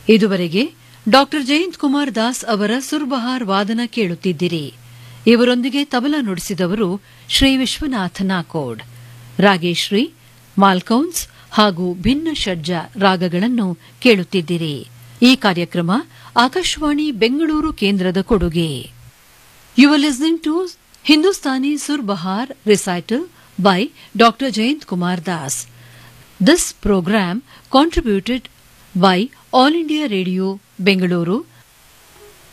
ಇದುವರೆಗೆ ಡಾಕ್ಟರ್ ಜಯಂತ್ ಕುಮಾರ್ ದಾಸ್ ಅವರ ಸುರ್ಬಹಾರ್ ವಾದನ ಕೇಳುತ್ತಿದ್ದಿರಿ ಇವರೊಂದಿಗೆ ತಬಲಾ ನುಡಿಸಿದವರು ಶ್ರೀ ವಿಶ್ವನಾಥ ನಾಕೋಡ್ ರಾಗೇಶ್ರೀ ಮಾಲ್ಕೌನ್ಸ್ ಹಾಗೂ ಭಿನ್ನ ಷಡ್ಜ ರಾಗಗಳನ್ನು ಕೇಳುತ್ತಿದ್ದಿರಿ ಈ ಕಾರ್ಯಕ್ರಮ ಆಕಾಶವಾಣಿ ಬೆಂಗಳೂರು ಕೇಂದ್ರದ ಕೊಡುಗೆ you are listening to Hindustani sur bahar recital by doctor Jayant Kumar Das this programme contributed by All India Radio, Bengaluru